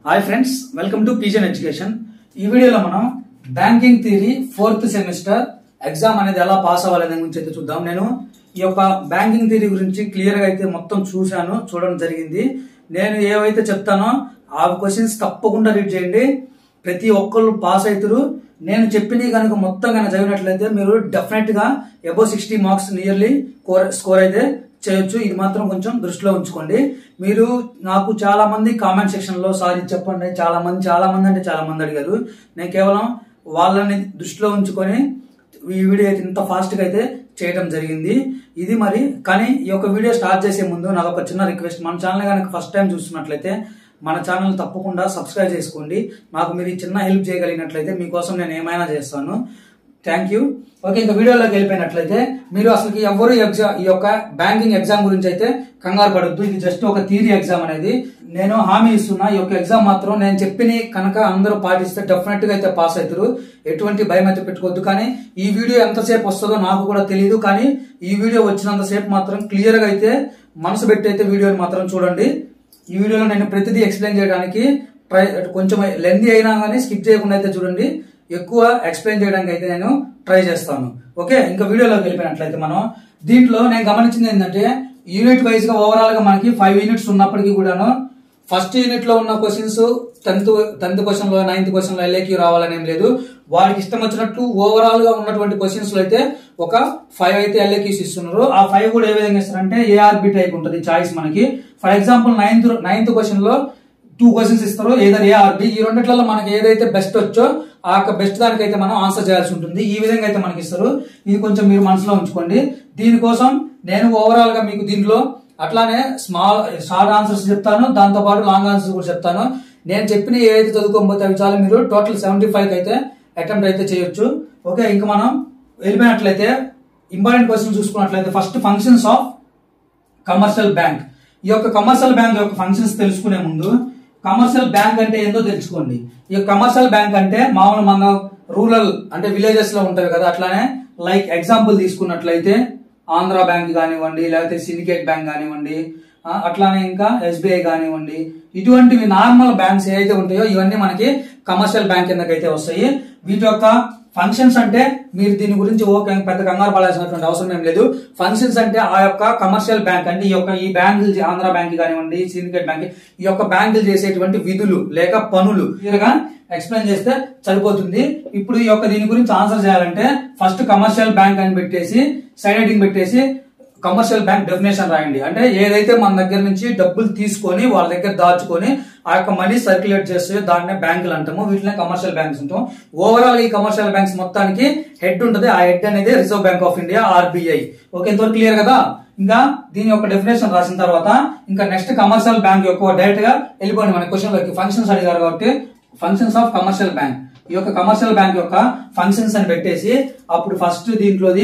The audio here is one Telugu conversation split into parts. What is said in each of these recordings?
hi friends welcome to pigeon education ఈ వీడియోలో మనం banking theory fourth semester exam అనేది ఎలా పాస్ అవ్వాలి అనే గురించి అయితే చూద్దాం నేను ఈ యొక్క బ్యాంకింగ్ థియరీ గురించి క్లియర్ గా అయితే మొత్తం చూశాను చూడడం జరిగింది నేను ఏవైతే చెప్తానో ఆ క్వశ్చన్స్ తప్పకుండా రీడ్ చేయండి ప్రతి ఒక్కళ్ళు పాస్ అవుతారు నేను చెప్పినవి కనుక మొత్తం కనుక చదివినట్లయితే మీరు డెఫినెట్ గా above sixty marks nearly score అయితే చేయొచ్చు ఇది మాత్రం కొంచెం దృష్టిలో ఉంచుకోండి మీరు నాకు చాలా మంది కామెంట్ సెక్షన్ లో సారీ చెప్పండి చాలా మంది చాలా మంది అంటే చాలా మంది అడిగారు నేను కేవలం వాళ్ళని దృష్టిలో ఉంచుకొని ఈ వీడియో అయితే ఇంత ఫాస్ట్ గా అయితే చేయడం జరిగింది ఇది మరి కానీ ఈ యొక్క వీడియో స్టార్ట్ చేసే ముందు నాకు ఒక చిన్న రిక్వెస్ట్ మన ఛానల్ కనుక ఫస్ట్ టైం చూస్తున్నట్లయితే మన ఛానల్ తప్పకుండా సబ్స్క్రైబ్ చేసుకోండి నాకు మీరు ఈ చిన్న హెల్ప్ చేయగలిగినట్లయితే మీకోసం నేను ఏమైనా చేస్తాను థ్యాంక్ యూ ఓకే ఇంకా వీడియోలోకి వెళ్ళిపోయినట్లయితే మీరు అసలు ఎవరు ఎగ్జామ్ ఈ యొక్క బ్యాంకింగ్ ఎగ్జామ్ గురించి అయితే కంగారు పడొద్దు ఇది జస్ట్ ఒక థియరీ ఎగ్జామ్ అనేది నేను హామీ ఇస్తున్నా ఈ యొక్క ఎగ్జామ్ మాత్రం నేను చెప్పిన కనుక అందరూ పాటిస్తే డెఫినెట్ గా అయితే పాస్ అవుతారు ఎటువంటి భయం అయితే పెట్టుకోవద్దు కానీ ఈ వీడియో ఎంతసేపు వస్తుందో నాకు కూడా తెలియదు కానీ ఈ వీడియో వచ్చినంతసేపు మాత్రం క్లియర్ గా అయితే మనసు పెట్టి అయితే వీడియోని మాత్రం చూడండి ఈ వీడియోలో నేను ప్రతిదీ ఎక్స్ప్లెయిన్ చేయడానికి ట్రై కొంచెం లెందీ అయినా కానీ స్కిప్ చేయకుండా అయితే చూడండి ఎక్కువ ఎక్స్ప్లెయిన్ చేయడానికి అయితే నేను ట్రై చేస్తాను ఓకే ఇంకా వీడియోలోకి వెళ్ళిపోయినట్లయితే మనం దీంట్లో నేను గమనించింది ఏంటంటే యూనిట్ వైజ్ గా ఓవరాల్ గా మనకి ఫైవ్ యూనిట్స్ ఉన్నప్పటికీ కూడాను ఫస్ట్ యూనిట్ లో ఉన్న క్వశ్చన్స్ టెన్త్ టెన్త్ క్వశ్చన్ లో నైన్త్ క్వశ్చన్ లో ఎల్ఏకి రావాలని ఏం లేదు వాడికి ఇష్టం వచ్చినట్టు ఓవరాల్ గా ఉన్నటువంటి క్వశ్చన్స్ లో అయితే ఒక ఫైవ్ అయితే ఎల్ఏక్యూస్ ఇస్తున్నారు ఆ ఫైవ్ కూడా ఏ విధంగా ఇస్తారంటే ఏఆర్బి టైప్ ఉంటుంది చాయిస్ మనకి for example ninth ninth question లో టూ క్వశ్చన్స్ ఇస్తారు ఏదర్ ఏఆర్బి ఈ రెండిట్లలో మనకి ఏదైతే బెస్ట్ వచ్చో ఆ యొక్క బెస్ట్ దానికైతే మనం ఆన్సర్ చేయాల్సి ఉంటుంది ఈ విధంగా అయితే మనకి ఇస్తారు ఇది కొంచెం మీరు మనసులో ఉంచుకోండి దీనికోసం నేను ఓవరాల్ గా మీకు దీంట్లో అట్లానే స్మాల్ షార్ట్ ఆన్సర్స్ చెప్తాను దాంతో పాటు లాంగ్ ఆన్సర్స్ కూడా చెప్తాను నేను చెప్పిన ఏదైతే చదువుకోకపోతే అవి చాలా మీరు టోటల్ సెవెంటీ ఫైవ్ అయితే అటెంప్ట్ అయితే చేయొచ్చు ఓకే ఇంకా మనం వెళ్ళిపోయినట్లయితే ఇంపార్టెంట్ క్వశ్చన్ చూసుకున్నట్లయితే first functions of commercial bank ఈ యొక్క కమర్షియల్ బ్యాంక్ యొక్క ఫంక్షన్స్ తెలుసుకునే ముందు కమర్షియల్ బ్యాంక్ అంటే ఏందో తెలుసుకోండి ఈ యొక్క కమర్షియల్ బ్యాంక్ అంటే మామూలు మన రూరల్ అంటే విలేజెస్ లో ఉంటాయి కదా అట్లానే లైక్ ఎగ్జాంపుల్ తీసుకున్నట్లయితే ఆంధ్ర బ్యాంక్ కానివ్వండి లేకపోతే సిండికేట్ బ్యాంక్ కానివ్వండి ఆ, అట్లానే ఇంకా ఎస్బీఐ కానివ్వండి ఇటువంటివి నార్మల్ బ్యాంక్స్ ఏవైతే ఉంటాయో ఇవన్నీ మనకి కమర్షియల్ బ్యాంక్ కిందకైతే వస్తాయి వీటి యొక్క ఫంక్షన్స్ అంటే మీరు దీని గురించి ఓకే పెద్ద కంగారు పడాల్సినటువంటి అవసరం ఏం లేదు ఫంక్షన్స్ అంటే ఆ యొక్క కమర్షియల్ బ్యాంక్ అంటే ఈ యొక్క ఈ బ్యాంకులు ఆంధ్ర బ్యాంక్ కానివ్వండి సిండికేట్ బ్యాంక్ ఈ యొక్క బ్యాంకులు చేసేటువంటి విధులు లేక పనులు క్లియర్గా ఎక్స్ప్లెయిన్ చేస్తే సరిపోతుంది ఇప్పుడు ఈ యొక్క దీని గురించి ఆన్సర్ చేయాలంటే ఫస్ట్ కమర్షియల్ బ్యాంక్ అని పెట్టేసి సైడ్ హెడింగ్ పెట్టేసి కమర్షియల్ బ్యాంక్ డెఫినేషన్ రాయండి అంటే ఏదైతే మన దగ్గర నుంచి డబ్బులు తీసుకొని వాళ్ళ దగ్గర దాచుకొని ఆ యొక్క మనీ సర్క్యులేట్ చేస్తే దాన్నే బ్యాంకులు అంటాము వీటినే కమర్షియల్ బ్యాంక్స్ ఉంటాం ఓవరాల్ ఈ కమర్షియల్ బ్యాంక్స్ మొత్తానికి హెడ్ ఉంటుంది ఆ హెడ్ అనేది reserve bank of India RBI okay ఇంతవరకు క్లియర్ కదా ఇంకా దీని యొక్క డెఫినేషన్ రాసిన తర్వాత ఇంకా నెక్స్ట్ కమర్షియల్ బ్యాంక్ యొక్క డైరెక్ట్ గా వెళ్ళిపోండి మన క్వశ్చన్ లోకి ఫంక్షన్స్ అడిగారు కాబట్టి ఫంక్షన్స్ ఆఫ్ కమర్షియల్ బ్యాంక్ ఈ యొక్క కమర్షియల్ బ్యాంక్ యొక్క ఫంక్షన్స్ అని పెట్టేసి అప్పుడు ఫస్ట్ దీంట్లోది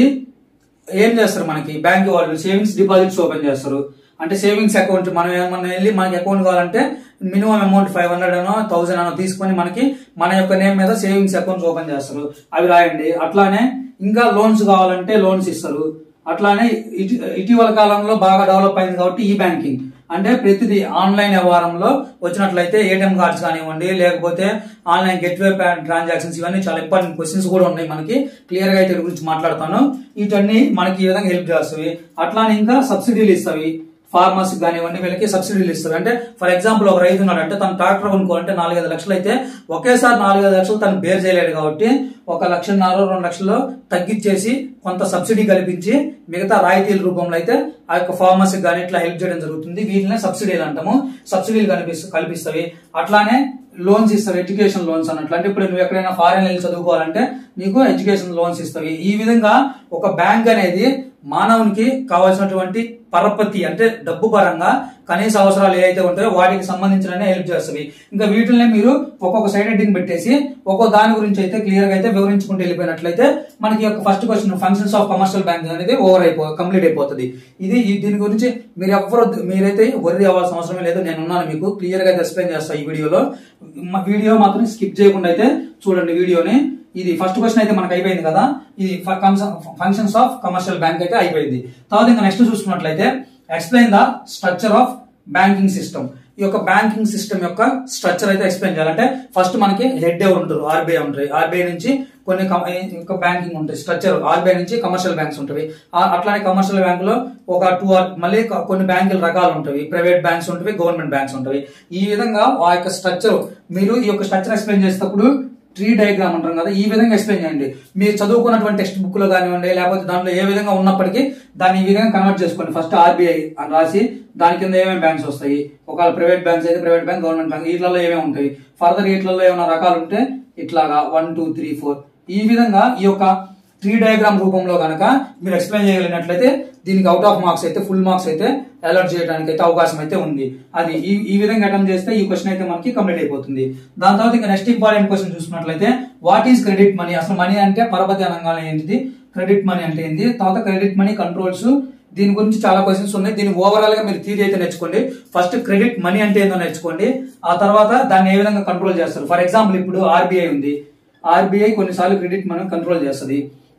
ఏం చేస్తారు మనకి బ్యాంక్ వాళ్ళు సేవింగ్స్ డిపాజిట్స్ ఓపెన్ చేస్తారు అంటే సేవింగ్స్ అకౌంట్ మనం ఏమన్నా వెళ్ళి మనకి అకౌంట్ కావాలంటే మినిమం అమౌంట్ ఫైవ్ హండ్రెడ్ అనో థౌసండ్ అనో తీసుకొని మనకి మన యొక్క నేమ్ మీద సేవింగ్స్ అకౌంట్స్ ఓపెన్ చేస్తారు అవి రాయండి అట్లానే ఇంకా లోన్స్ కావాలంటే లోన్స్ ఇస్తారు అట్లానే ఇటి- ఇటీవల కాలంలో బాగా డెవలప్ అయింది కాబట్టి ఈ బ్యాంకింగ్ అంటే ప్రతిదీ ఆన్లైన్ వ్యవహారంలో వచ్చినట్లయితే ఏటీఎం కార్డ్స్ కానివ్వండి లేకపోతే ఆన్లైన్ గెట్వే ట్రాన్సాక్షన్స్ ఇవన్నీ చాలా ఇంపార్టెంట్ క్వశ్చన్స్ కూడా ఉన్నాయి మనకి క్లియర్ గా అయితే వీటి గురించి మాట్లాడతాను వీటన్ని మనకి ఈ విధంగా హెల్ప్ చేస్తాయి అట్లానే ఇంకా సబ్సిడీలు ఇస్తాయి ఫార్మర్స్ కానివ్వండి వీళ్ళకి సబ్సిడీలు ఇస్తారు అంటే ఫర్ ఎగ్జాంపుల్ ఒక రైతు ఉన్నాడు అంటే తను ట్రాక్టర్ కొనుక్కోవాలంటే నాలుగైదు లక్షలు అయితే ఒకేసారి నాలుగైదు లక్షలు తను బేర్ చేయలేడు కాబట్టి ఒక లక్షన్నర రెండు లక్షల్లో తగ్గించేసి కొంత సబ్సిడీ కల్పించి మిగతా రాయితీల రూపంలో అయితే ఆ యొక్క ఫార్మర్స్ కానీ ఇట్లా హెల్ప్ చేయడం జరుగుతుంది వీటినే సబ్సిడీలు అంటాము సబ్సిడీలు కనిపిస్తు కల్పిస్తాయి అట్లానే లోన్స్ ఇస్తారు ఎడ్యుకేషన్ లోన్స్ అన్నట్లు అంటే ఇప్పుడు నువ్వు ఎక్కడైనా ఫారెన్ వెళ్ళి చదువుకోవాలంటే నీకు ఎడ్యుకేషన్ లోన్స్ ఇస్తాయి ఈ విధంగా ఒక బ్యాంక్ అనేది మానవునికి కావాల్సినటువంటి పరపతి అంటే డబ్బు పరంగా కనీస అవసరాలు ఏవైతే ఉంటాయో వాటికి సంబంధించిన హెల్ప్ చేస్తుంది ఇంకా వీటిని మీరు ఒక్కొక్క సైడ్ హెడ్డింగ్ పెట్టేసి ఒక్కొక్క దాని గురించి అయితే క్లియర్ గా అయితే వివరించుకుంటూ వెళ్ళిపోయినట్లయితే మనకి యొక్క first question functions of commercial bank అనేది ఓవర్ అయిపో కంప్లీట్ అయిపోతుంది ఇది ఈ- దీని గురించి మీరు ఎవరు మీరైతే వరి అవ్వాల్సిన అవసరం లేదు నేను ఉన్నాను మీకు క్లియర్ గా ఎక్స్ప్లెయిన్ చేస్తాను ఈ వీడియోలో మ- వీడియో మాత్రం స్కిప్ చేయకుండా అయితే చూడండి వీడియోని ఇది ఫస్ట్ క్వశ్చన్ అయితే మనకు అయిపోయింది కదా ఇది ఫంక్షన్స్ ఆఫ్ కమర్షియల్ బ్యాంక్ అయితే అయిపోయింది తర్వాత ఇంకా నెక్స్ట్ చూసుకున్నట్లయితే explain the structure of banking system ఈ యొక్క బ్యాంకింగ్ సిస్టమ్ యొక్క స్ట్రక్చర్ అయితే ఎక్స్ప్లెయిన్ చేయాలంటే ఫస్ట్ మనకి హెడ్ ఎవరు ఉంటారు ఆర్బీఐ ఉంటాయి ఆర్బీఐ నుంచి కొన్ని కమ- ఇంకా బ్యాంకింగ్ ఉంటాయి స్ట్రక్చర్ ఆర్బీఐ నుంచి కమర్షియల్ బ్యాంక్స్ ఉంటాయి ఆ- అట్లానే కమర్షియల్ బ్యాంక్ లో ఒక టూ ఆర్ మళ్ళీ క- కొన్ని బ్యాంకుల రకాలు ఉంటాయి ప్రైవేట్ బ్యాంక్స్ ఉంటాయి గవర్నమెంట్ బ్యాంక్స్ ఉంటాయి ఈ విధంగా ఆ యొక్క స్ట్రక్చర్ మీరు ఈ యొక్క స్ట్రక్చర్ ఎక్స్ప్లెయిన్ చేసేటప్పుడు ట్రీ డయాగ్రామ్ అంటాం కదా ఈ విధంగా ఎక్స్ప్లెయిన్ చేయండి మీరు చదువుకున్నటువంటి టెక్స్ట్ బుక్ లో కానివ్వండి లేకపోతే దాంట్లో ఏ విధంగా ఉన్నప్పటికీ దాన్ని ఈ విధంగా కన్వర్ట్ చేసుకోండి ఫస్ట్ ఆర్బీఐ అని రాసి దాని కింద ఏమేమి బ్యాంక్స్ వస్తాయి ఒకవేళ ప్రైవేట్ బ్యాంక్స్ అయితే ప్రైవేట్ బ్యాంక్ గవర్నమెంట్ బ్యాంక్ వీటిలలో ఏమేమి ఉంటాయి ఫర్దర్ వీటిలలో ఏమైనా రకాలు ఉంటే ఇట్లాగా వన్ టూ త్రీ ఫోర్ ఈ విధంగా ఈ యొక్క ట్రీ డయాగ్రామ్ రూపంలో కనుక మీరు ఎక్స్ప్లెయిన్ చేయగలిగినట్లయితే దీనికి అవుట్ ఆఫ్ మార్క్స్ అయితే ఫుల్ మార్క్స్ అయితే అలర్ట్ చేయడానికి అయితే అవకాశం అయితే ఉంది అది ఈ ఈ విధంగా అటెంప్ట్ చేస్తే ఈ క్వశ్చన్ అయితే మనకి కంప్లీట్ అయిపోతుంది దాని తర్వాత ఇంకా నెక్స్ట్ ఇంపార్టెంట్ క్వశ్చన్ చూసుకున్నట్లయితే వాట్ ఈస్ క్రెడిట్ మనీ అసలు మనీ అంటే పరపతి అనగానే ఏంటిది క్రెడిట్ మనీ అంటే ఏంటి తర్వాత క్రెడిట్ మనీ కంట్రోల్స్ దీని గురించి చాలా క్వశ్చన్స్ ఉన్నాయి దీని ఓవరాల్ గా మీరు థీరీ అయితే నేర్చుకోండి ఫస్ట్ క్రెడిట్ మనీ అంటే ఏందో నేర్చుకోండి ఆ తర్వాత దాన్ని ఏ విధంగా కంట్రోల్ చేస్తారు ఫర్ ఎగ్జాంపుల్ ఇప్పుడు ఆర్బీఐ ఉంది ఆర్బీఐ కొన్నిసార్లు క్రెడిట్ మనం కంట్రోల్ చేస్తుంది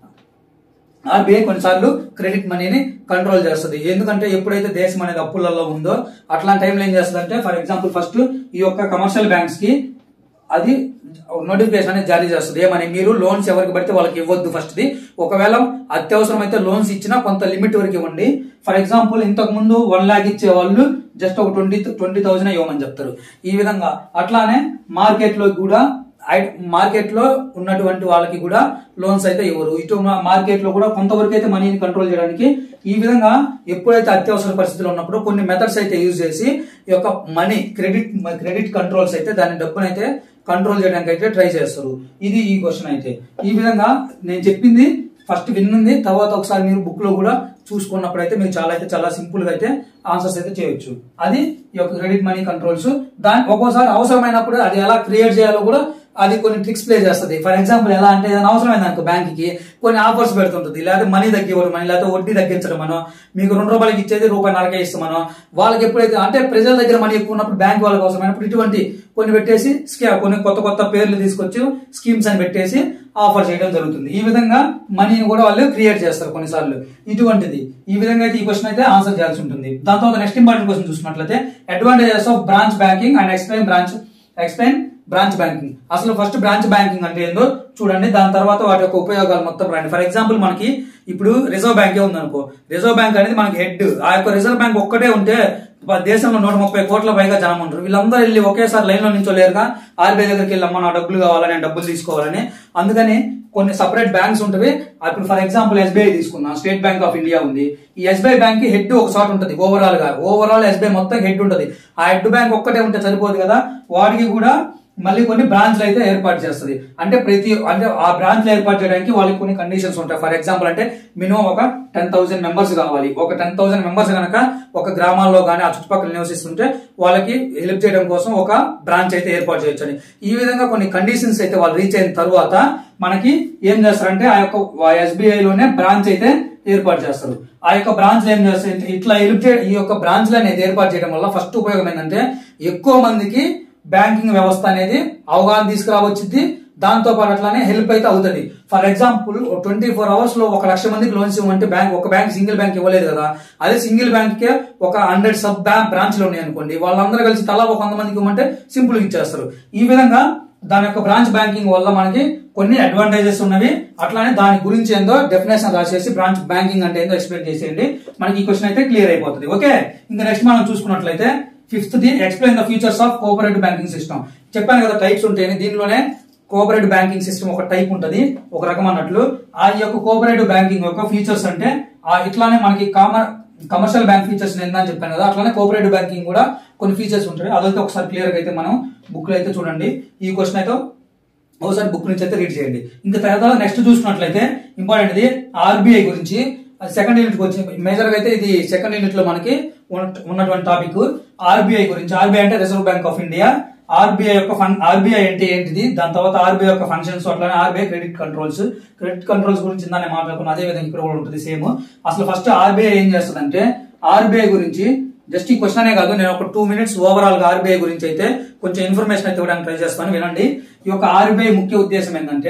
ఆర్బీఐ కొన్నిసార్లు క్రెడిట్ మనీని కంట్రోల్ చేస్తుంది ఎందుకంటే ఎప్పుడైతే దేశం అనేది అప్పులలో ఉందో అట్లాంటి టైంలో ఏం చేస్తుంది అంటే ఫర్ ఎగ్జాంపుల్ ఫస్ట్ ఈ యొక్క కమర్షియల్ బ్యాంక్స్ కి అది నోటిఫికేషన్ అనేది జారీ చేస్తుంది ఏమని మీరు లోన్స్ ఎవరికి పడితే వాళ్ళకి ఇవ్వద్దు ఫస్ట్ ది ఒకవేళ అత్యవసరం అయితే లోన్స్ ఇచ్చినా కొంత లిమిట్ వరకు ఇవ్వండి ఫర్ ఎగ్జాంపుల్ ఇంతకు ముందు వన్ లాక్ ఇచ్చే వాళ్ళు జస్ట్ ఒక ట్వంటీ ట్వంటీ థౌసండ్ ఇవ్వమని చెప్తారు ఈ విధంగా అట్లానే మార్కెట్ లో కూడా మార్కెట్ లో ఉన్నటువంటి వాళ్ళకి కూడా లోన్స్ అయితే ఇవ్వరు ఇటు మార్కెట్ లో కూడా కొంతవరకు అయితే మనీని కంట్రోల్ చేయడానికి ఈ విధంగా ఎప్పుడైతే అత్యవసర పరిస్థితులు ఉన్నప్పుడు కొన్ని మెథడ్స్ అయితే యూజ్ చేసి ఈ యొక్క మనీ క్రెడిట్ క్రెడిట్ కంట్రోల్స్ అయితే దాని డబ్బునైతే కంట్రోల్ చేయడానికి అయితే ట్రై చేస్తారు ఇది ఈ క్వశ్చన్ అయితే ఈ విధంగా నేను చెప్పింది ఫస్ట్ విన్నుంది తర్వాత ఒకసారి మీరు బుక్ లో కూడా చూసుకున్నప్పుడు అయితే మీరు చాలా అయితే చాలా సింపుల్ గా అయితే ఆన్సర్స్ అయితే చేయొచ్చు అది ఈ యొక్క క్రెడిట్ మనీ కంట్రోల్స్ దాని ఒక్కోసారి అవసరమైనప్పుడు అది ఎలా క్రియేట్ చేయాలో కూడా అది కొన్ని ట్రిక్స్ ప్లే చేస్తుంది ఫర్ ఎగ్జాంపుల్ ఎలా అంటే ఏదైనా అవసరమైంది అనుకో బ్యాంక్ కి కొన్ని ఆఫర్స్ పెడుతుంటుంది లేకపోతే మనీ తగ్గివ్వడం అని లేకపోతే వడ్డీ తగ్గించడం మనం మీకు రెండు రూపాయలకి ఇచ్చేది రూపాయి నరకే ఇస్తామనో వాళ్ళకి ఎప్పుడైతే అంటే ప్రజల దగ్గర మనీ ఎక్కువ ఉన్నప్పుడు బ్యాంక్ వాళ్ళకి అవసరమైనప్పుడు ఇటువంటి కొన్ని పెట్టేసి స్కా కొన్ని కొత్త కొత్త పేర్లు తీసుకొచ్చి స్కీమ్స్ అని పెట్టేసి ఆఫర్ చేయడం జరుగుతుంది ఈ విధంగా మనీని కూడా వాళ్ళు క్రియేట్ చేస్తారు కొన్నిసార్లు ఇటువంటిది ఈ విధంగా అయితే ఈ క్వశ్చన్ అయితే ఆన్సర్ చేయాల్సి ఉంటుంది దాని తర్వాత నెక్స్ట్ ఇంపార్టెంట్ క్వశ్చన్ చూసినట్లయితే advantages of branch banking and explain branch explain branch banking అసలు ఫస్ట్ బ్రాంచ్ బ్యాంకింగ్ అంటే ఏందో చూడండి దాని తర్వాత వాటి యొక్క ఉపయోగాలు మొత్తం రండి ఫర్ ఎగ్జాంపుల్ మనకి ఇప్పుడు రిజర్వ్ బ్యాంకే ఉందనుకో రిజర్వ్ బ్యాంక్ అనేది మనకి హెడ్ ఆ యొక్క రిజర్వ్ బ్యాంక్ ఒక్కటే ఉంటే ప- దేశంలో నూట ముప్పై కోట్ల పైగా జనం ఉంటారు వీళ్ళందరూ వెళ్ళి ఒకేసారి లైన్ లో నించోలేరుగా ఆర్బీఐ దగ్గరికి వెళ్ళి అమ్మ నా డబ్బులు కావాలని నేను డబ్బులు తీసుకోవాలని అందుకని కొన్ని సపరేట్ బ్యాంక్స్ ఉంటవి ఇప్పుడు ఫర్ ఎగ్జాంపుల్ ఎస్బీఐ తీసుకుందాం స్టేట్ బ్యాంక్ ఆఫ్ ఇండియా ఉంది ఈ ఎస్బీఐ బ్యాంక్ కి హెడ్ ఒక చోట ఉంటుంది ఓవరాల్ గా ఓవరాల్ ఎస్బీఐ మొత్తం హెడ్ ఉంటుంది ఆ హెడ్ బ్యాంక్ ఒక్కటే ఉంటే సరిపోదు కదా వాడికి కూడా మళ్ళీ కొన్ని బ్రాంచ్లు అయితే ఏర్పాటు చేస్తుంది అంటే ప్రతి అంటే ఆ బ్రాంచ్లు ఏర్పాటు చేయడానికి వాళ్ళకి కొన్ని కండిషన్స్ ఉంటాయి ఫర్ ఎగ్జాంపుల్ అంటే మినిమం ఒక టెన్ థౌసండ్ మెంబర్స్ కావాలి ఒక టెన్ థౌసండ్ మెంబర్స్ కనుక ఒక గ్రామాల్లో కానీ ఆ చుట్టుపక్కల నివసిస్తుంటే వాళ్ళకి హెల్ప్ చేయడం కోసం ఒక బ్రాంచ్ అయితే ఏర్పాటు చేయొచ్చు ఈ విధంగా కొన్ని కండిషన్స్ అయితే వాళ్ళు రీచ్ అయిన తర్వాత మనకి ఏం చేస్తారంటే ఆ యొక్క ఎస్బీఐ లోనే బ్రాంచ్ అయితే ఏర్పాటు చేస్తారు ఆ యొక్క బ్రాంచ్ ఏం చేస్తాయి ఇట్లా హెల్ప్ చే ఈ యొక్క బ్రాంచ్ అనేది ఏర్పాటు చేయడం వల్ల ఫస్ట్ ఉపయోగం ఏంటంటే ఎక్కువ మందికి బ్యాంకింగ్ వ్యవస్థ అనేది అవగాహన తీసుకురావచ్చింది దాంతో పాటు అట్లానే హెల్ప్ అయితే అవుతుంది for example twenty four hours లో ఒక లక్ష మందికి లోన్స్ ఇవ్వమంటే బ్యాంక్ ఒక బ్యాంక్ సింగిల్ బ్యాంక్ ఇవ్వలేదు కదా అదే సింగిల్ బ్యాంక్ కే ఒక హండ్రెడ్ సబ్ బ్యాంక్ బ్రాంచ్లు ఉన్నాయి అనుకోండి వాళ్ళందరూ కలిసి తలా ఒక వంద మందికి ఇవ్వమంటే సింపుల్ ఇచ్చేస్తారు ఈ విధంగా దాని యొక్క బ్రాంచ్ బ్యాంకింగ్ వల్ల మనకి కొన్ని అడ్వాంటేజెస్ ఉన్నవి అట్లానే దాని గురించి ఏందో డెఫినేషన్ రాసేసి బ్రాంచ్ బ్యాంకింగ్ అంటే ఏందో ఎక్స్ప్లెయిన్ చేసేయండి మనకి ఈ క్వశ్చన్ అయితే క్లియర్ అయిపోతుంది ఓకే ఇంకా నెక్స్ట్ మనం చూసుకున్నట్లయితే fifth the explain the features of cooperative banking system చెప్పాను కదా టైప్స్ ఉంటాయని దీనిలోనే కోఆపరేటివ్ బ్యాంకింగ్ సిస్టమ్ ఒక టైప్ ఉంటది ఒక రకం అన్నట్లు ఆ యొక్క కోఆపరేటివ్ బ్యాంకింగ్ యొక్క ఫీచర్స్ అంటే ఆ ఇట్లానే మనకి కామర్ కమర్షియల్ బ్యాంక్ ఫీచర్స్ నేను అని చెప్పాను కదా అట్లానే కోఆపరేటివ్ బ్యాంకింగ్ కూడా కొన్ని ఫీచర్స్ ఉంటాయి అదైతే ఒకసారి క్లియర్ గా అయితే మనం బుక్ లో అయితే చూడండి ఈ క్వశ్చన్ అయితే ఒకసారి బుక్ నుంచి అయితే రీడ్ చేయండి ఇంకా తర్వాత నెక్స్ట్ చూసుకున్నట్లయితే ఇంపార్టెంట్ ఇది ఆర్బీఐ గురించి సెకండ్ యూనిట్ వచ్చి మేజర్ గా అయితే ఇది సెకండ్ యూనిట్ లో మనకి ఉన్న- ఉన్నటువంటి టాపిక్ ఆర్బీఐ గురించి ఆర్బీఐ అంటే reserve bank of India RBI యొక్క ఫన్ ఆర్బీఐ అంటే ఏంటిది దాని తర్వాత ఆర్బీఐ యొక్క ఫంక్షన్స్ అట్లానే RBI credit controls credit controls గురించి దాన్ని మాట్లాడుకున్న అదే విధంగా ఇక్కడ కూడా ఉంటుంది సేమ్ అసలు ఫస్ట్ ఆర్బీఐ ఏం చేస్తుందంటే ఆర్బీఐ గురించి జస్ట్ ఈ క్వశ్చన్ అనే కాదు నేను ఒక టూ మినిట్స్ ఓవరాల్ గా ఆర్బీఐ గురించి అయితే కొంచెం ఇన్ఫర్మేషన్ అయితే ఇవ్వడానికి ట్రై చేస్తాను వినండి ఈ యొక్క ఆర్బీఐ ముఖ్య ఉద్దేశం ఏంటంటే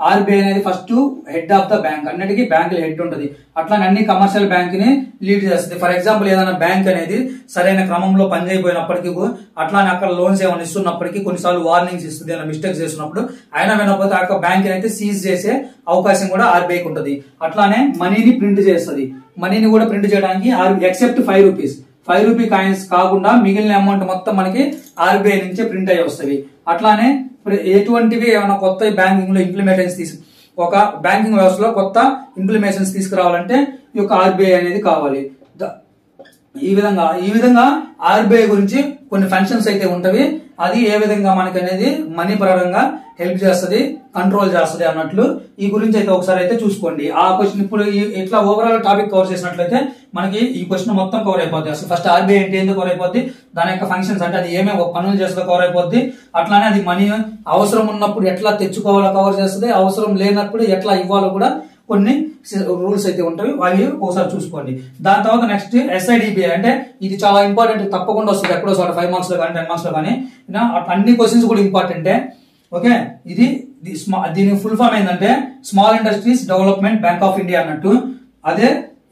ఆర్బీఐ అనేది first head of the bank అన్నిటికీ బ్యాంక్ హెడ్ ఉంటుంది అట్లానే అన్ని కమర్షియల్ బ్యాంక్ ని లీడ్ చేస్తుంది ఫర్ ఎగ్జాంపుల్ ఏదైనా బ్యాంక్ అనేది సరైన క్రమంలో పనిచేయకపోయినప్పటికీ కూ- అట్లానే అక్కడ లోన్స్ ఏమైనా ఇస్తున్నప్పటికీ కొన్నిసార్లు వార్నింగ్స్ ఇస్తుంది ఏమైనా మిస్టేక్స్ చేస్తున్నప్పుడు అయినా వినకపోతే ఆ యొక్క బ్యాంక్ అయితే సీజ్ చేసే అవకాశం కూడా ఆర్బీఐకి ఉంటుంది అట్లానే మనీని ప్రింట్ చేస్తుంది మనీని కూడా ప్రింట్ చేయడానికి except five rupees five rupee coins కాకుండా మిగిలిన అమౌంట్ మొత్తం మనకి ఆర్బీఐ నుంచే ప్రింట్ అయ్యి వస్తాయి అట్లానే ఇప్పుడు ఎటువంటివి ఏమైనా కొత్త బ్యాంకింగ్ లో ఇంప్లిమెంటేషన్ తీసు ఒక బ్యాంకింగ్ వ్యవస్థలో కొత్త ఇంప్లిమేషన్స్ తీసుకురావాలంటే ఈ యొక్క ఆర్బీఐ అనేది కావాలి ద- ఈ విధంగా ఈ విధంగా ఆర్బీఐ గురించి కొన్ని ఫంక్షన్స్ అయితే ఉంటవి అది ఏ విధంగా మనకి అనేది మనీ పరంగా హెల్ప్ చేస్తది కంట్రోల్ చేస్తది అన్నట్లు ఈ గురించి అయితే ఒకసారి అయితే చూసుకోండి ఆ క్వశ్చన్ ఇప్పుడు ఈ- ఇట్లా ఓవరాల్ టాపిక్ కవర్ చేసినట్లయితే మనకి ఈ క్వశ్చన్ మొత్తం కవర్ అయిపోద్ది అసలు ఫస్ట్ ఆర్బీఐ అంటే ఏందో కవర్ అయిపోద్ది దాని యొక్క ఫంక్షన్స్ అంటే అది ఏమేమి పనులు చేస్తుందో కవర్ అయిపోద్ది అట్లానే అది మనీ అవసరం ఉన్నప్పుడు ఎట్లా తెచ్చుకోవాలో కవర్ చేస్తుంది అవసరం లేనప్పుడు ఎట్లా ఇవ్వాలో కూడా కొన్ని రూల్స్ అయితే ఉంటాయి అవి ఒకసారి చూసుకోండి దాని తర్వాత నెక్స్ట్ ఎస్ఐడిబిఐ అంటే ఇది చాలా ఇంపార్టెంట్ తప్పకుండా వస్తుంది ఎక్కడో చోట ఫైవ్ మార్క్స్ లో కానీ టెన్ మార్క్స్ లో కానీ ఇలా అన్ని క్వశ్చన్స్ కూడా ఇంపార్టెంటే ఓకే ఇది ఇది స్మా- దీని ఫుల్ ఫామ్ ఏంటంటే small industries development bank of India అన్నట్టు అదే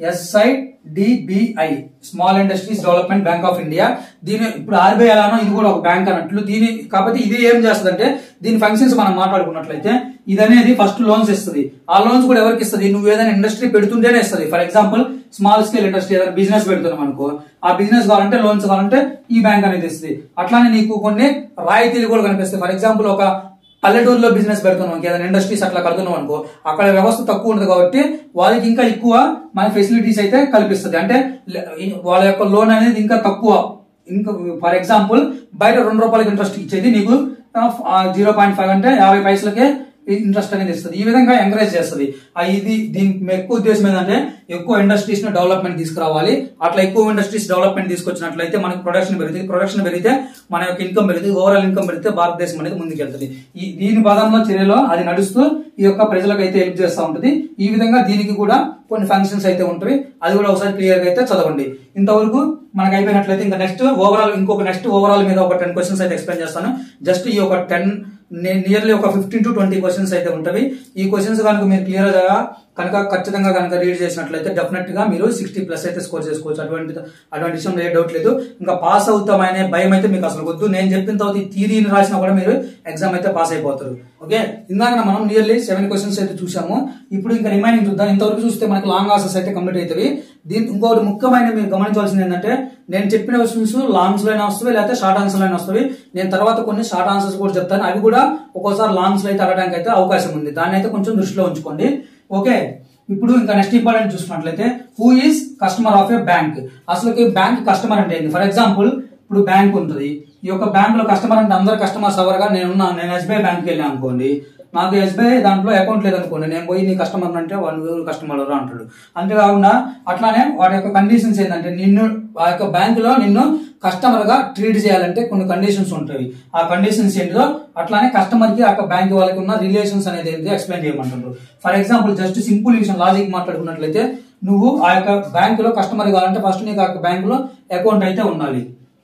SIDBI small industries development bank of India దీని ఇప్పుడు ఆర్బీఐ ఎలానో ఇది కూడా ఒక బ్యాంక్ అన్నట్లు దీని కాబట్టి ఇది ఏం చేస్తుందంటే దీని ఫంక్షన్స్ మనం మాట్లాడుకున్నట్లయితే ఇది అనేది ఫస్ట్ లోన్స్ ఇస్తుంది ఆ లోన్స్ కూడా ఎవరికి ఇస్తుంది నువ్వు ఏదైనా ఇండస్ట్రీ పెడుతుంటేనే ఇస్తుంది for example small scale industry ఏదైనా బిజినెస్ పెడుతున్నాం అనుకో ఆ బిజినెస్ కావాలంటే లోన్స్ కావాలంటే ఈ బ్యాంక్ అనేది ఇస్తుంది అట్లానే నీకు కొన్ని రాయితీలు కూడా కనిపిస్తాయి ఫర్ ఎగ్జాంపుల్ ఒక పల్లెటూరులో బిజినెస్ పెడుతున్నాం ఏదైనా ఇండస్ట్రీస్ అట్లా కడుతున్నాం అనుకో అక్కడ వ్యవస్థ తక్కువ ఉంటుంది కాబట్టి వాళ్ళకి ఇంకా ఎక్కువ మన ఫెసిలిటీస్ అయితే కల్పిస్తుంది అంటే లే- వాళ్ళ యొక్క లోన్ అనేది ఇంకా తక్కువ ఇంకా ఫర్ ఎగ్జాంపుల్ బయట రెండు రూపాయలకి ఇంట్రెస్ట్ ఇచ్చేది నీకు జీరో పాయింట్ ఫైవ్ అంటే యాభై పైసలకే ఇంట్రెస్ట్ అనేది ఇస్తుంది ఈ విధంగా ఎంకరేజ్ చేస్తుంది ఆ ఇది దీని ఎక్కువ ఉద్దేశం ఏంటంటే ఎక్కువ ఇండస్ట్రీస్ ని డెవలప్మెంట్ తీసుకురావాలి అట్లా ఎక్కువ ఇండస్ట్రీస్ డెవలప్మెంట్ తీసుకొచ్చినట్లయితే మనకి ప్రొడక్షన్ పెరుగుతుంది ప్రొడక్షన్ పెరిగితే మన యొక్క ఇన్కమ్ పెరుగుతుంది ఓవరాల్ ఇన్కమ్ పెరిగితే భారతదేశం అనేది ముందుకెళ్తుంది ఈ దీని పదంలో చర్యలో అది నడుస్తూ ఈ యొక్క ప్రజలకు అయితే హెల్ప్ చేస్తూ ఉంటుంది ఈ విధంగా దీనికి కూడా కొన్ని ఫంక్షన్స్ అయితే ఉంటాయి అది కూడా ఒకసారి క్లియర్ గా అయితే చదవండి ఇంతవరకు మనకు అయిపోయినట్లయితే ఇంకా నెక్స్ట్ ఓవరాల్ ఇంకొక నెక్స్ట్ ఓవరాల్ మీద ఒక టెన్ క్వశ్చన్స్ అయితే ఎక్స్ప్లెయిన్ చేస్తాను జస్ట్ ఈ ఒక టెన్ నియర్లీ ఒక ఫిఫ్టీన్ టు ట్వంటీ క్వశ్చన్స్ అయితే ఉంటాయి ఈ క్వశ్చన్స్ కనుక మీరు క్లియర్ గా కనుక ఖచ్చితంగా కనుక రీడ్ చేసినట్లయితే డెఫినెట్ గా మీరు సిక్స్టీ ప్లస్ అయితే స్కోర్ చేసుకోవచ్చు అటువంటి అటువంటి విషయంలో ఏ డౌట్ లేదు ఇంకా పాస్ అవుతామనే భయం అయితే మీకు అసలు వద్దు నేను చెప్పిన తర్వాత ఈ థీరీని రాసినా కూడా మీరు ఎగ్జామ్ అయితే పాస్ అయిపోతారు ఓకే ఇందాక మనం నియర్లీ సెవెన్ క్వశ్చన్స్ అయితే చూసాము ఇప్పుడు ఇంకా రిమైనింగ్ చూద్దాం ఇంతవరకు చూస్తే మనకి లాంగ్ ఆన్సర్స్ అయితే కంప్లీట్ అవుతాయి దీని ఇంకొకటి ముఖ్యమైన మీరు గమనించవలసింది ఏంటంటే నేను చెప్పిన క్వశ్చన్స్ లాంగ్స్ లోనే వస్తాయి లేకపోతే షార్ట్ ఆన్సర్ లోనే వస్తాయి నేను తర్వాత కొన్ని షార్ట్ ఆన్సర్స్ కూడా చెప్తాను అవి కూడా ఒక్కోసారి లాంగ్స్ లో అయితే అడగడానికి అయితే అవకాశం ఉంది దాన్ని అయితే కొంచెం దృష్టిలో ఉంచుకోండి ఓకే ఇప్పుడు ఇంకా నెక్స్ట్ ఇంపార్టెంట్ చూసుకున్నట్లయితే who is customer of a bank అసలు బ్యాంక్ కస్టమర్ అంటే ఏంటి ఫర్ ఎగ్జాంపుల్ ఇప్పుడు బ్యాంక్ ఉంటుంది ఈ యొక్క బ్యాంక్ లో కస్టమర్ అంటే అందరు కస్టమర్స్ అవర్గా నేను నేను ఎస్బీఐ బ్యాంక్ వెళ్ళాను అనుకోండి నాకు ఎస్బీఐ దాంట్లో అకౌంట్ లేదనుకోండి నేను పోయి నీ కస్టమర్ అంటే వన్ వేలు కస్టమర్ ఎవరు అంటాడు అంతేకాకుండా అట్లానే వాడి యొక్క కండిషన్స్ ఏంటంటే నిన్ను ఆ యొక్క బ్యాంకులో నిన్ను కస్టమర్ గా ట్రీట్ చేయాలంటే కొన్ని కండిషన్స్ ఉంటాయి ఆ కండిషన్స్ ఏంటిదో అట్లానే కస్టమర్ కి ఆ యొక్క బ్యాంక్ వాళ్ళకి ఉన్న రిలేషన్స్ అనేది ఏంటి ఎక్స్ప్లెయిన్ చేయమంటారు ఫర్ ఎగ్జాంపుల్ జస్ట్ సింపుల్ విషయం లాజిక్ మాట్లాడుకున్నట్లయితే నువ్వు ఆ యొక్క బ్యాంకులో కస్టమర్ కావాలంటే ఫస్ట్ నీకు ఆ యొక్క బ్యాంకులో అకౌంట్ అయితే ఉండాలి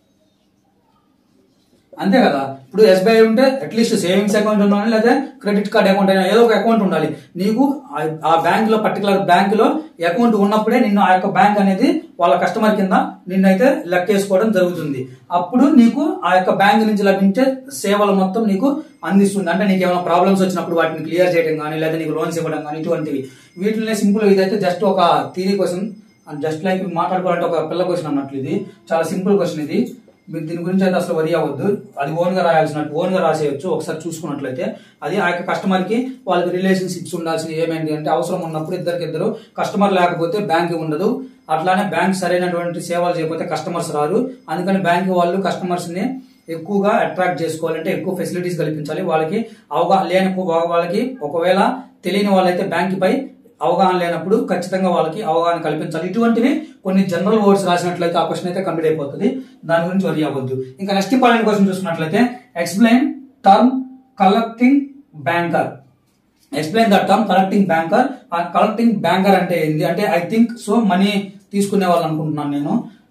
అంతే కదా ఇప్పుడు ఎస్బీఐ ఉంటే అట్లీస్ట్ సేవింగ్స్ అకౌంట్ ఉండాలి లేదా క్రెడిట్ కార్డ్ అకౌంట్ అయినా ఏదో ఒక అకౌంట్ ఉండాలి నీకు ఆ- ఆ బ్యాంక్ లో పర్టికులర్ బ్యాంక్ లో అకౌంట్ ఉన్నప్పుడే నిన్ను ఆ యొక్క బ్యాంక్ అనేది వాళ్ళ కస్టమర్ కింద నిన్నైతే లెక్కేసుకోవడం జరుగుతుంది అప్పుడు నీకు ఆ యొక్క బ్యాంక్ నుంచి లభించే సేవలు మొత్తం నీకు అందిస్తుంది అంటే నీకు ఏమైనా ప్రాబ్లమ్స్ వచ్చినప్పుడు వాటిని క్లియర్ చేయడం కానీ లేదా నీకు లోన్స్ ఇవ్వడం కానీ ఇటువంటివి వీటిని సింపుల్ ఇదైతే జస్ట్ ఒక థీరీ క్వశ్చన్ జస్ట్ లైక్ మాట్లాడుకోవాలంటే ఒక పిల్ల క్వశ్చన్ అన్నట్లు ఇది చాలా సింపుల్ క్వశ్చన్ ఇది మీరు దీని గురించి అయితే అసలు వరి అవ్వద్దు అది ఓన్ గా రాయాల్సినట్టు ఓన్ గా రాసేయచ్చు ఒకసారి చూసుకున్నట్లయితే అది ఆ యొక్క కస్టమర్ కి వాళ్ళకి రిలేషన్షిప్స్ ఉండాల్సిన ఏమైంది అంటే అవసరం ఉన్నప్పుడు ఇద్దరికి ఇద్దరు కస్టమర్ లేకపోతే బ్యాంక్ ఉండదు అట్లానే బ్యాంక్ సరైనటువంటి సేవలు చేయకపోతే కస్టమర్స్ రారు అందుకని బ్యాంక్ వాళ్ళు కస్టమర్స్ ని ఎక్కువగా అట్రాక్ట్ చేసుకోవాలంటే ఎక్కువ ఫెసిలిటీస్ కల్పించాలి వాళ్ళకి అవగాహన లేని వాళ్ళకి ఒకవేళ తెలియని వాళ్ళైతే బ్యాంక్ పై అవగాహన లేనప్పుడు ఖచ్చితంగా వాళ్ళకి అవగాహన కల్పించాలి ఇటువంటివి కొన్ని జనరల్ వర్డ్స్ రాసినట్లయితే ఆ క్వశ్చన్ అయితే కంప్లీట్ అయిపోతుంది దాని గురించి వరి అవ్వద్దు ఇంకా నెక్స్ట్ ఇంపార్టెంట్ క్వశ్చన్ చూసుకున్నట్లయితే explain term collecting banker explain the term collecting banker ఆ కలెక్టింగ్ బ్యాంకర్ అంటే ఏంది అంటే ఐ థింక్ సో మనీ తీసుకునే వాళ్ళు అనుకుంటున్నాను నేను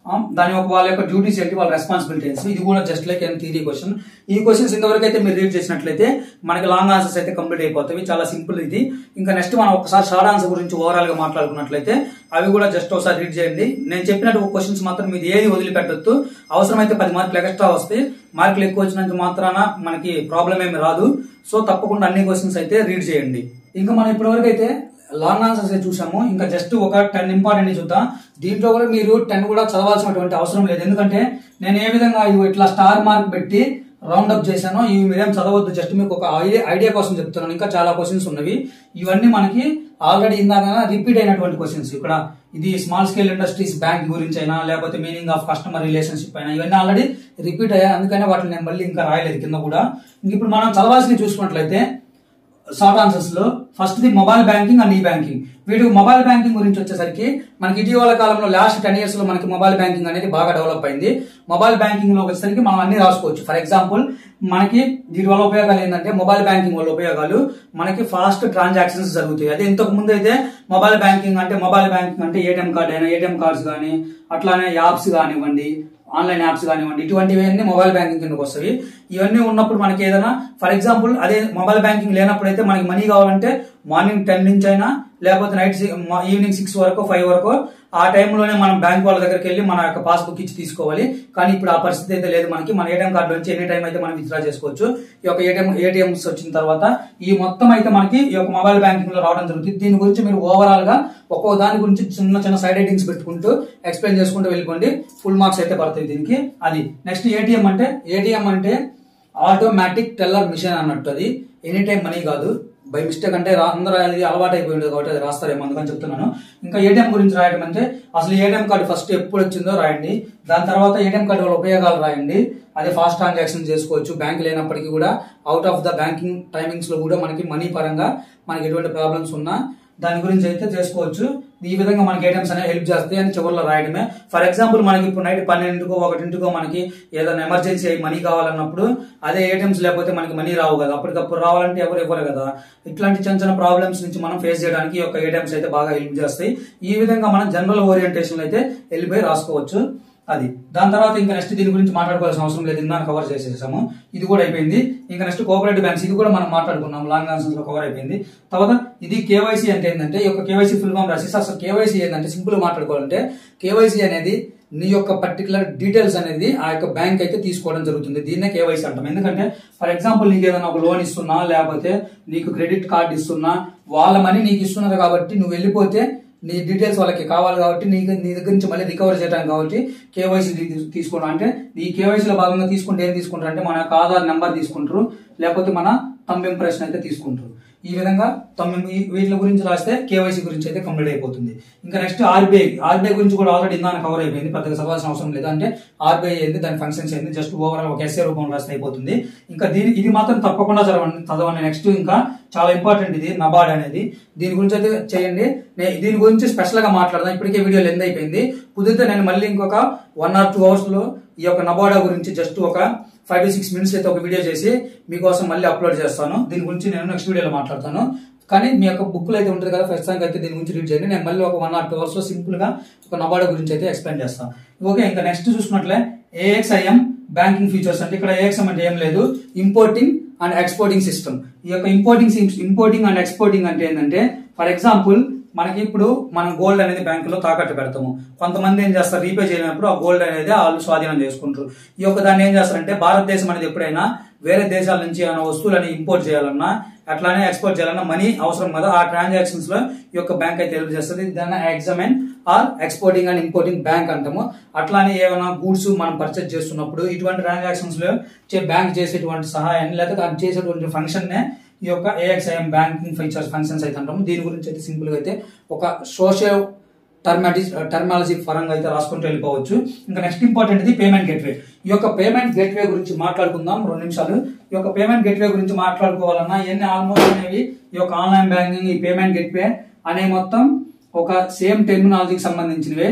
ఆ, దాని యొక్క వాళ్ళ యొక్క డ్యూటీస్ ఏంటి వాళ్ళ రెస్పాన్సిబిలిటీస్ ఇది కూడా just like an theory question ఈ క్వశ్చన్స్ ఇంతవరకు అయితే మీరు రీడ్ చేసినట్లయితే మనకి లాంగ్ ఆన్సర్స్ అయితే కంప్లీట్ అయిపోతాయి చాలా సింపుల్ ఇది ఇంకా నెక్స్ట్ మనం ఒకసారి షార్ట్ ఆన్సర్ గురించి ఓవరాల్ గా మాట్లాడుకున్నట్లయితే అవి కూడా జస్ట్ ఒకసారి రీడ్ చేయండి నేను చెప్పినట్టు క్వశ్చన్స్ మాత్రం మీరు ఏది వదిలిపెట్టొద్దు అవసరమైతే పది మార్కులు ఎక్స్ట్రా వస్తాయి మార్కులు ఎక్కువ వచ్చినంత మాత్రాన మనకి ప్రాబ్లం ఏమి రాదు సో తప్పకుండా అన్ని క్వశ్చన్స్ అయితే రీడ్ చేయండి ఇంకా మనం ఇప్పటివరకు అయితే లాంగ్ ఆన్సర్స్ అయితే చూసాము ఇంకా జస్ట్ ఒక టెన్ ఇంపార్టెంట్ చూద్దాం దీంట్లో కూడా మీరు టెన్ కూడా చదవాల్సినటువంటి అవసరం లేదు ఎందుకంటే నేను ఏ విధంగా ఇవి ఇట్లా స్టార్ మార్క్ పెట్టి రౌండ్ అప్ చేశానో ఇవి మీరేం చదవద్దు జస్ట్ మీకు ఒక ఐడియా ఐడియా కోసం చెప్తున్నాను ఇంకా చాలా క్వశ్చన్స్ ఉన్నవి ఇవన్నీ మనకి ఆల్రెడీ ఇందాక రిపీట్ అయినటువంటి క్వశ్చన్స్ ఇక్కడ ఇది స్మాల్ స్కేల్ ఇండస్ట్రీస్ బ్యాంక్ గురించి అయినా లేకపోతే మీనింగ్ ఆఫ్ కస్టమర్ రిలేషన్షిప్ అయినా ఇవన్నీ ఆల్రెడీ రిపీట్ అయ్యాయి అందుకనే వాటిని నేను మళ్ళీ ఇంకా రాయలేదు కింద కూడా ఇంక ఇప్పుడు మనం చదవాల్సినవి చూసుకున్నట్లయితే షార్ట్ ఆన్సర్స్ లో first the mobile banking and ఈ బ్యాంకింగ్ వీటి మొబైల్ బ్యాంకింగ్ గురించి వచ్చేసరికి మనకి ఇటీవల కాలంలో లాస్ట్ టెన్ ఇయర్స్ లో మనకి మొబైల్ బ్యాంకింగ్ అనేది బాగా డెవలప్ అయింది మొబైల్ బ్యాంకింగ్ లో వచ్చేసరికి మనం అన్ని రాసుకోవచ్చు ఫర్ ఎగ్జాంపుల్ మనకి దీని వల్ల ఉపయోగాలు ఏంటంటే మొబైల్ బ్యాంకింగ్ వల్ల ఉపయోగాలు మనకి ఫాస్ట్ ట్రాన్సాక్షన్స్ జరుగుతాయి అదే ఇంతకు ముందు అయితే మొబైల్ బ్యాంకింగ్ అంటే మొబైల్ బ్యాంకింగ్ అంటే ఏటీఎం కార్డ్ అయినా ఏటీఎం కార్డ్స్ కానీ అట్లానే యాప్స్ కానివ్వండి ఆన్లైన్ యాప్స్ కానివ్వండి ఇటువంటివన్నీ మొబైల్ బ్యాంకింగ్ కిందకు వస్తాయి ఇవన్నీ ఉన్నప్పుడు మనకి ఏదైనా ఫర్ ఎగ్జాంపుల్ అదే మొబైల్ బ్యాంకింగ్ లేనప్పుడు అయితే మనకి మనీ కావాలంటే మార్నింగ్ టెన్ నుంచి అయినా లేకపోతే నైట్ ఈవినింగ్ సిక్స్ వరకు ఫైవ్ వరకు ఆ టైంలోనే మనం బ్యాంక్ వాళ్ళ దగ్గరికి వెళ్ళి మన యొక్క పాస్బుక్ ఇచ్చి తీసుకోవాలి కానీ ఇప్పుడు ఆ పరిస్థితి అయితే లేదు మనకి మన ఏటీఎం కార్డు నుంచి ఎనీ టైం అయితే మనం విత్డ్రా చేసుకోవచ్చు ఈ యొక్క ఏటీఎం ఏటీఎంస్ వచ్చిన తర్వాత ఈ మొత్తం అయితే మనకి ఈ యొక్క మొబైల్ బ్యాంకింగ్ లో రావడం జరుగుతుంది దీని గురించి మీరు ఓవరాల్ గా ఒక్కో దాని గురించి చిన్న చిన్న సైడ్ హెడ్డింగ్స్ పెట్టుకుంటూ ఎక్స్ప్లెయిన్ చేసుకుంటూ వెళ్ళిపోండి ఫుల్ మార్క్స్ అయితే పడతాయి దీనికి అది నెక్స్ట్ ఏటీఎం అంటే ఏటీఎం అంటే ఆటోమేటిక్ టెల్లర్ మిషన్ అన్నట్టు అది ఎనీ టైం మనీ కాదు బై మిస్టేక్ అంటే రా- అందరూ అది అలవాటు అయిపోయింది కాబట్టి అది రాస్తారేమో అందుకని చెప్తున్నాను ఇంకా ఏటీఎం గురించి రాయడం అంటే అసలు ఏటీఎం కార్డు ఫస్ట్ ఎప్పుడు వచ్చిందో రాయండి దాని తర్వాత ఏటీఎం కార్డు వల్ల ఉపయోగాలు రాయండి అదే ఫాస్ట్ ట్రాన్సాక్షన్ చేసుకోవచ్చు బ్యాంక్ లేనప్పటికీ కూడా out of the banking timings లో కూడా మనకి మనీ పరంగా మనకి ఎటువంటి ప్రాబ్లమ్స్ ఉన్నా దాని గురించి అయితే చేసుకోవచ్చు ఈ విధంగా మనకి ఏటీఎంస్ అనేవి హెల్ప్ చేస్తాయి అని చివరిలో రాయడమే ఫర్ ఎగ్జాంపుల్ మనకి ఇప్పుడు నైట్ పన్నెండుకో ఒకటింటికో మనకి ఏదైనా ఎమర్జెన్సీ అయ్యి మనీ కావాలన్నప్పుడు అదే ఏటీఎంస్ లేకపోతే మనకి మనీ రావు కదా అప్పటికప్పుడు రావాలంటే ఎవరు ఇవ్వరు కదా ఇట్లాంటి చిన్న చిన్న ప్రాబ్లమ్స్ నుంచి మనం ఫేస్ చేయడానికి ఈ యొక్క ఏటీఎంస్ అయితే బాగా హెల్ప్ చేస్తాయి ఈ విధంగా మనం జనరల్ ఓరియంటేషన్ అయితే వెళ్ళిపోయి రాసుకోవచ్చు అది దాని తర్వాత ఇంకా నెక్స్ట్ దీని గురించి మాట్లాడుకోవాల్సిన అవసరం లేదు ఇందాక కవర్ చేసేసాము ఇది కూడా అయిపోయింది ఇంకా నెక్స్ట్ కోఆపరేటివ్ బ్యాంక్స్ ఇది కూడా మనం మాట్లాడుకున్నాం లాంగ్ ఆన్సర్స్ లో కవర్ అయిపోయింది తర్వాత ఇది కేవైసీ అంటే ఏంటంటే ఈ యొక్క కేవైసీ ఫుల్ ఫామ్ రాసేసి అసలు కేవైసీ ఏంటంటే సింపుల్ గా మాట్లాడుకోవాలంటే కేవైసీ అనేది నీ యొక్క పర్టికులర్ డీటెయిల్స్ అనేది ఆ యొక్క బ్యాంక్ అయితే తీసుకోవడం జరుగుతుంది దీన్నే కేవైసీ అంటాం ఎందుకంటే ఫర్ ఎగ్జాంపుల్ నీకు ఏదైనా ఒక లోన్ ఇస్తున్నా లేకపోతే నీకు క్రెడిట్ కార్డ్ ఇస్తున్నా వాళ్ళ మనీ నీకు ఇస్తున్నారు కాబట్టి నువ్వు వెళ్ళిపోతే నీ డీటెయిల్స్ వాళ్ళకి కావాలి కాబట్టి నీ నీ దగ్గర నుంచి మళ్ళీ రికవర్ చేయడానికి కాబట్టి కేవైసీ తీసుకోవడం అంటే ఈ కేవైసీలో భాగంగా తీసుకుంటే ఏం తీసుకుంటారు అంటే మన యొక్క ఆధార్ నెంబర్ తీసుకుంటారు లేకపోతే మన థంబ్ ఇంప్రెషన్ అయితే తీసుకుంటారు ఈ విధంగా తొమ్మిది వీటి గురించి రాస్తే కేవైసీ గురించి అయితే కంప్లీట్ అయిపోతుంది ఇంకా నెక్స్ట్ ఆర్బీఐ ఆర్బీఐ గురించి కూడా ఆల్రెడీ ఇందాక కవర్ అయిపోయింది పెద్దగా చదవాల్సిన అవసరం లేదు అంటే ఆర్బీఐ ఏంది దాని ఫంక్షన్స్ ఏంది జస్ట్ ఓవరాల్ ఒక ఎస్ఏ రూపంలో రాస్తే అయిపోతుంది ఇంకా దీని ఇది మాత్రం తప్పకుండా చదవండి చదవండి నెక్స్ట్ ఇంకా చాలా ఇంపార్టెంట్ ఇది నబార్డ్ అనేది దీని గురించి అయితే చేయండి నేను దీని గురించి స్పెషల్ గా మాట్లాడదాం ఇప్పటికే వీడియో లెంత్ అయిపోయింది కుదిరితే నేను మళ్ళీ ఇంకొక వన్ ఆర్ టూ అవర్స్ లో ఈ యొక్క నబాడా గురించి జస్ట్ ఒక ఫైవ్ టు సిక్స్ మినిట్స్ అయితే ఒక వీడియో చేసి మీకోసం మళ్ళీ అప్లోడ్ చేస్తాను దీని గురించి నేను నెక్స్ట్ వీడియోలో మాట్లాడతాను కానీ మీ యొక్క బుక్లో అయితే ఉంటుంది కదా ప్రస్తుతానికి అయితే దీని గురించి రీడ్ చేయండి నేను మళ్ళీ ఒక వన్ ఆర్ టూ అవర్స్ లో సింపుల్ గా ఒక నబాడా గురించి అయితే ఎక్స్ప్లెయిన్ చేస్తాను ఓకే ఇంకా నెక్స్ట్ చూసుకున్నట్లే ఏఎక్స్ఐఎం బ్యాంకింగ్ ఫీచర్స్ అంటే ఇక్కడ ఏఎక్స్ఎం అంటే ఏం లేదు ఇంపోర్టింగ్ అండ్ ఎక్స్పోర్టింగ్ సిస్టమ్ ఈ యొక్క ఇంపోర్టింగ్ ఇంపోర్టింగ్ అండ్ ఎక్స్పోర్టింగ్ అంటే ఏంటంటే ఫర్ ఎగ్జాంపుల్ మనకి ఇప్పుడు మనం గోల్డ్ అనేది బ్యాంకులో తాకట్టు పెడతాము కొంతమంది ఏం చేస్తారు రీపే చేయలేనప్పుడు ఆ గోల్డ్ అనేది వాళ్ళు స్వాధీనం చేసుకుంటారు ఈ యొక్క దాన్ని ఏం చేస్తారంటే భారతదేశం అనేది ఎప్పుడైనా వేరే దేశాల నుంచి ఏమైనా వస్తువులని ఇంపోర్ట్ చేయాలన్నా అట్లానే ఎక్స్పోర్ట్ చేయాలన్నా మనీ అవసరం కదా ఆ ట్రాన్సాక్షన్స్ లో ఈ యొక్క బ్యాంక్ అయితే హెల్ప్ చేస్తుంది దాన్ని examine or exporting and importing bank అంటాము అట్లానే ఏమైనా గూడ్స్ మనం పర్చేజ్ చేస్తున్నప్పుడు ఇటువంటి ట్రాన్సాక్షన్స్ లో బ్యాంక్ చేసేటువంటి సహాయాన్ని లేదా దాన్ని చేసేటువంటి ఫంక్షన్ నే ఈ యొక్క ఏఎక్స్ఐఎం బ్యాంకింగ్ ఫీచర్స్ ఫంక్షన్స్ అయితే అంటాము దీని గురించి అయితే సింపుల్ గా అయితే ఒక సోషల్ టర్మాటి టర్మాలజీ పరంగా అయితే రాసుకుంటూ వెళ్ళిపోవచ్చు ఇంకా నెక్స్ట్ ఇంపార్టెంట్ ఇది పేమెంట్ గేట్వే ఈ యొక్క పేమెంట్ గేట్వే గురించి మాట్లాడుకుందాం రెండు నిమిషాలు ఈ యొక్క పేమెంట్ గేట్వే గురించి మాట్లాడుకోవాలన్నా ఇవన్నీ ఆల్మోస్ట్ అనేవి ఈ యొక్క ఆన్లైన్ బ్యాంకింగ్ ఈ పేమెంట్ గేట్వే అనే మొత్తం ఒక సేమ్ టెర్మినాలజీకి సంబంధించినవే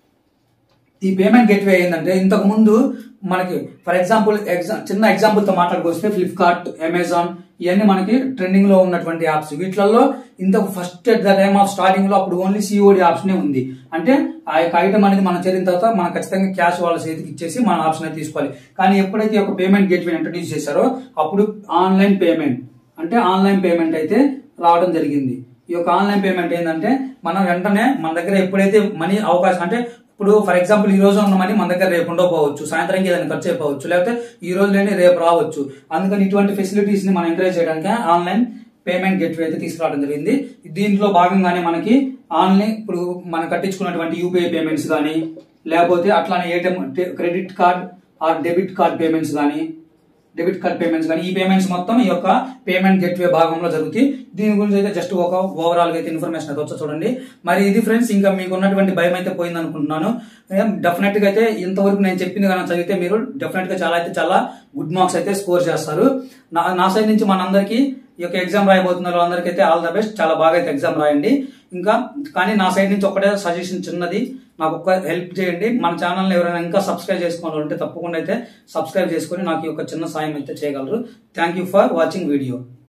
ఈ పేమెంట్ గేట్వే ఏంటంటే ఇంతకు ముందు మనకి ఫర్ ఎగ్జాంపుల్ ఎగ్జామ్ చిన్న ఎగ్జాంపుల్ తో మాట్లాడుకొస్తే ఫ్లిప్కార్ట్ అమెజాన్ ఇవన్నీ మనకి ట్రెండింగ్ లో ఉన్నటువంటి యాప్స్ వీటిలలో ఇంత first at the time of starting లో అప్పుడు ఓన్లీ సిఓడి ఆప్షన్ ఉంది అంటే ఆ యొక్క ఐటమ్ అనేది మనం చేరిన తర్వాత మనం ఖచ్చితంగా క్యాష్ వాళ్ళ చేతికి ఇచ్చేసి మన ఆప్షన్ అయితే తీసుకోవాలి కానీ ఎప్పుడైతే ఈ యొక్క పేమెంట్ గేట్వే ఇంట్రడ్యూస్ చేశారో అప్పుడు ఆన్లైన్ పేమెంట్ అంటే ఆన్లైన్ పేమెంట్ అయితే రావడం జరిగింది ఈ యొక్క ఆన్లైన్ పేమెంట్ ఏంటంటే మనం వెంటనే మన దగ్గర ఎప్పుడైతే మనీ అవకాశం అంటే ఇప్పుడు ఫర్ ఎగ్జాంపుల్ ఈ రోజు ఉన్న మనీ మన దగ్గర రేపు ఉండకపోవచ్చు సాయంత్రంకి ఏదైనా ఖర్చు అయిపోవచ్చు లేకపోతే ఈ రోజు లేని రేపు రావచ్చు అందుకని ఇటువంటి ఫెసిలిటీస్ ని మనం ఎంకరేజ్ చేయడానికి ఆన్లైన్ పేమెంట్ గేట్వే అయితే తీసుకురావడం జరిగింది దీంట్లో భాగంగానే మనకి ఆన్లైన్ ఇప్పుడు మనం కట్టించుకున్నటువంటి యూపీఐ పేమెంట్స్ కానీ లేకపోతే అట్లానే ATM credit card or debit card payments కానీ డెబిట్ కార్డ్ పేమెంట్స్ కానీ ఈ పేమెంట్స్ మొత్తం ఈ యొక్క పేమెంట్ గేట్వే భాగంలో జరుగుతాయి దీని గురించి అయితే జస్ట్ ఒక ఓవరాల్ గా అయితే ఇన్ఫర్మేషన్ అయితే వచ్చా చూడండి మరి ఇది ఫ్రెండ్స్ ఇంకా మీకు ఉన్నటువంటి భయం అయితే పోయింది అనుకుంటున్నాను డెఫినెట్ గా అయితే ఇంతవరకు నేను చెప్పింది కానీ చదివితే మీరు డెఫినెట్ గా చాలా అయితే చాలా గుడ్ మార్క్స్ అయితే స్కోర్ చేస్తారు నా నా సైడ్ నుంచి మనందరికీ ఈ యొక్క ఎగ్జామ్ రాయబోతున్న వాళ్ళందరికీ అయితే ఆల్ ద బెస్ట్ చాలా బాగా అయితే ఎగ్జామ్ రాయండి ఇంకా కానీ నా సైడ్ నుంచి ఒకటే సజెషన్ చిన్నది నాకు ఒక్క హెల్ప్ చేయండి మన ఛానల్ ఎవరైనా ఇంకా సబ్స్క్రైబ్ చేసుకోవాలి ఉంటే తప్పకుండా అయితే సబ్స్క్రైబ్ చేసుకొని నాకు ఈ యొక్క చిన్న సాయం అయితే చేయగలరు thank you for watching video